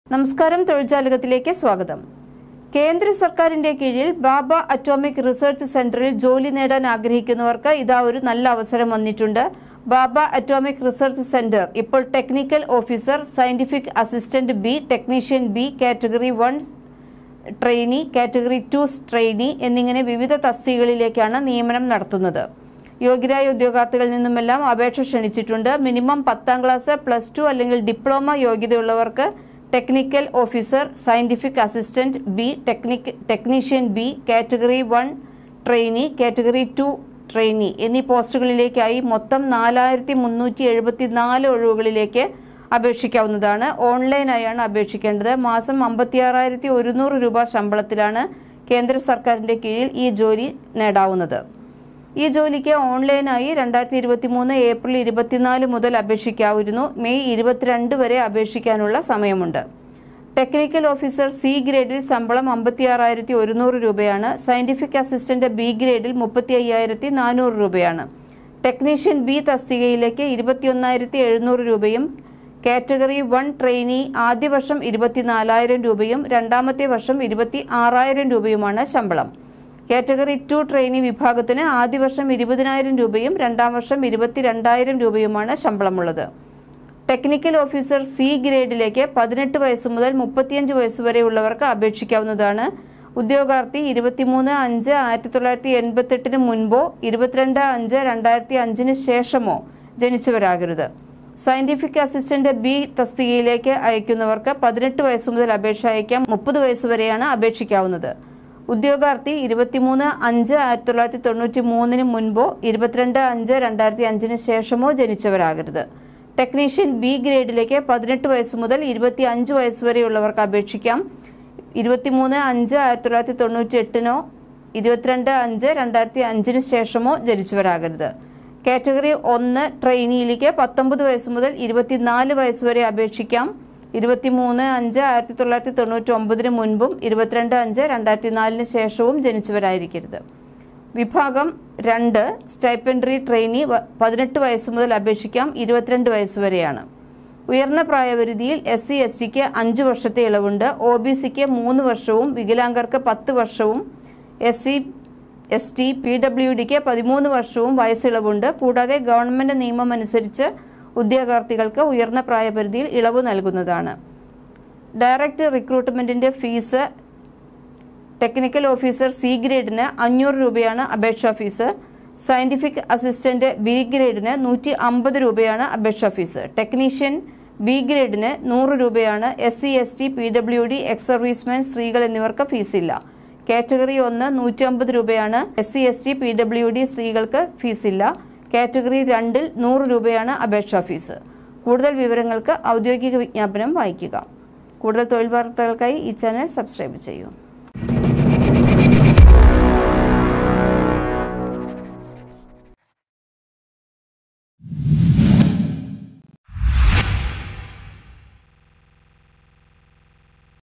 നമസ്കാരം തൊഴിൽജാലകത്തിലേക്ക് സ്വാഗതം കേന്ദ്ര സർക്കാരിന്റെ കീഴിൽ ബാബ അറ്റോമിക് റിസർച്ച് സെന്ററിൽ ജോലി നേടാൻ ആഗ്രഹിക്കുന്നവർക്ക് ഇതാ ഒരു നല്ല അവസരം വന്നിട്ടുണ്ട് ബാബ അറ്റോമിക് റിസർച്ച് സെന്റർ ഇപ്പോൾ technical officer scientific assistant B technician B category one trainee category two trainee എന്നിങ്ങനെ വിവിധ തസ്തികകളിലേക്കാണ് നിയമനം നടത്തുന്നത് യോഗ്യരായ ഉദ്യോഗാർത്ഥികളിൽ നിന്നുമെല്ലാം അപേക്ഷ ക്ഷണിച്ചിട്ടുണ്ട് മിനിമം പത്താം ക്ലാസ് പ്ലസ് ടു അല്ലെങ്കിൽ ഡിപ്ലോമ യോഗ്യതയുള്ളവർക്ക് technical officer scientific assistant B technique technician B category one trainee category two trainee എന്നീ പോസ്റ്റുകളിലേക്കായി മൊത്തം നാലായിരത്തി മുന്നൂറ്റി എഴുപത്തിനാല് ഒഴിവുകളിലേക്ക് അപേക്ഷിക്കാവുന്നതാണ് ഓൺലൈനായാണ് അപേക്ഷിക്കേണ്ടത് മാസം അമ്പത്തിയാറായിരത്തി ഒരുന്നൂറ് രൂപ ശമ്പളത്തിലാണ് കേന്ദ്ര സർക്കാരിന്റെ കീഴിൽ ഈ ജോലി നേടാവുന്നത് ഈ ജോലിക്ക് ഓൺലൈനായി രണ്ടായിരത്തി ഇരുപത്തി മൂന്ന് ഏപ്രിൽ ഇരുപത്തിനാല് മുതൽ അപേക്ഷിക്കാവുന്നു മെയ് ഇരുപത്തിരണ്ട് വരെ അപേക്ഷിക്കാനുള്ള സമയമുണ്ട് ടെക്നിക്കൽ ഓഫീസർ സി ഗ്രേഡിൽ ശമ്പളം അമ്പത്തിയാറായിരത്തി ഒരുന്നൂറ് രൂപയാണ് സയന്റിഫിക് അസിസ്റ്റന്റ് ബി ഗ്രേഡിൽ മുപ്പത്തി അയ്യായിരത്തി നാനൂറ് രൂപയാണ് ടെക്നീഷ്യൻ ബി തസ്തികയിലേക്ക് ഇരുപത്തിയൊന്നായിരത്തി എഴുന്നൂറ് രൂപയും കാറ്റഗറി വൺ ട്രെയിനി ആദ്യ വർഷം ഇരുപത്തിനാലായിരം രൂപയും രണ്ടാമത്തെ വർഷം ഇരുപത്തി ആറായിരം രൂപയുമാണ് ശമ്പളം കാറ്റഗറി ടു ട്രെയിനി വിഭാഗത്തിന് ആദ്യ വർഷം ഇരുപതിനായിരം രൂപയും രണ്ടാം വർഷം ഇരുപത്തിരണ്ടായിരം രൂപയുമാണ് ശമ്പളമുള്ളത് ടെക്നിക്കൽ ഓഫീസർ സി ഗ്രേഡിലേക്ക് പതിനെട്ട് വയസ്സ് മുതൽ മുപ്പത്തിയഞ്ച് വയസ്സ് വരെയുള്ളവർക്ക് അപേക്ഷിക്കാവുന്നതാണ് ഉദ്യോഗാർത്ഥി ഇരുപത്തിമൂന്ന് അഞ്ച് ആയിരത്തി തൊള്ളായിരത്തി എൺപത്തെട്ടിന് മുൻപോ ഇരുപത്തിരണ്ട് അഞ്ച് രണ്ടായിരത്തി അഞ്ചിന് ശേഷമോ ജനിച്ചവരാകരുത് സയന്റിഫിക് അസിസ്റ്റന്റ് ബി തസ്തികയിലേക്ക് അയക്കുന്നവർക്ക് പതിനെട്ട് വയസ്സ് മുതൽ അപേക്ഷ അയക്കാം മുപ്പത് വയസ്സ് വരെയാണ് അപേക്ഷിക്കാവുന്നത് ഉദ്യോഗാർത്ഥി ഇരുപത്തിമൂന്ന് അഞ്ച് ആയിരത്തി തൊള്ളായിരത്തി തൊണ്ണൂറ്റി മൂന്നിന് മുൻപോ ഇരുപത്തിരണ്ട് അഞ്ച് രണ്ടായിരത്തി അഞ്ചിന് ശേഷമോ ജനിച്ചവരാകരുത് ടെക്നീഷ്യൻ ബി ഗ്രേഡിലേക്ക് പതിനെട്ട് വയസ്സ് മുതൽ ഇരുപത്തി അഞ്ച് വയസ്സ് വരെയുള്ളവർക്ക് അപേക്ഷിക്കാം ഇരുപത്തിമൂന്ന് അഞ്ച് ആയിരത്തി തൊള്ളായിരത്തി തൊണ്ണൂറ്റി എട്ടിനോ ഇരുപത്തിരണ്ട് അഞ്ച് രണ്ടായിരത്തി അഞ്ചിന് ശേഷമോ ജനിച്ചവരാകരുത് കാറ്റഗറി ഒന്ന് ട്രെയിനിയിലേക്ക് പത്തൊമ്പത് വയസ്സ് മുതൽ ഇരുപത്തിനാല് വയസ്സ് വരെ അപേക്ഷിക്കാം ഇരുപത്തിമൂന്ന് അഞ്ച് ആയിരത്തി തൊള്ളായിരത്തി തൊണ്ണൂറ്റി ഒമ്പതിന് മുൻപും ഇരുപത്തിരണ്ട് അഞ്ച് രണ്ടായിരത്തി നാലിന് ശേഷവും ജനിച്ചവരായിരിക്കരുത് വിഭാഗം രണ്ട് സ്റ്റൈപ്പൻഡറി ട്രെയിനി വ- പതിനെട്ട് വയസ്സ് മുതൽ അപേക്ഷിക്കാം ഇരുപത്തിരണ്ട് വയസ്സ് വരെയാണ് ഉയർന്ന പ്രായപരിധിയിൽ എസ് സി എസ് ടിക്ക് അഞ്ച് വർഷത്തെ ഇളവുണ്ട് ഒ ബി സിക്ക് മൂന്ന് വർഷവും വികലാംഗർക്ക് പത്ത് വർഷവും S C S T P W ഡിക്ക് പതിമൂന്ന് വർഷവും വയസ്സിളവുണ്ട് കൂടാതെ ഗവൺമെന്റ് നിയമം അനുസരിച്ച് ഉദ്യോഗാർത്ഥികൾക്ക് ഉയർന്ന പ്രായപരിധിയിൽ ഇളവ് നൽകുന്നതാണ് ഡയറക്റ്റ് റിക്രൂട്ട്മെന്റിന്റെ ഫീസ് ടെക്നിക്കൽ ഓഫീസർ സി ഗ്രേഡിന് അഞ്ഞൂറ് രൂപയാണ് അപേക്ഷാ ഫീസ് സയന്റിഫിക് അസിസ്റ്റന്റ് ബി ഗ്രേഡിന് നൂറ്റി അമ്പത് രൂപയാണ് അപേക്ഷാ ഫീസ് ടെക്നീഷ്യൻ ബി ഗ്രേഡിന് നൂറ് രൂപയാണ് S C S T P W D ex serviceman സ്ത്രീകൾ എന്നിവർക്ക് ഫീസില്ല കാറ്റഗറി ഒന്ന് നൂറ്റി അമ്പത് രൂപയാണ് S C S T P W D സ്ത്രീകൾക്ക് ഫീസില്ല കാറ്റഗറി രണ്ടിൽ നൂറ് രൂപയാണ് അപേക്ഷാ ഫീസ് കൂടുതൽ വിവരങ്ങൾക്ക് ഔദ്യോഗിക വിജ്ഞാപനം വായിക്കുക കൂടുതൽ തൊഴിൽ വാർത്തകൾക്കായി ഈ ചാനൽ സബ്സ്ക്രൈബ് ചെയ്യൂ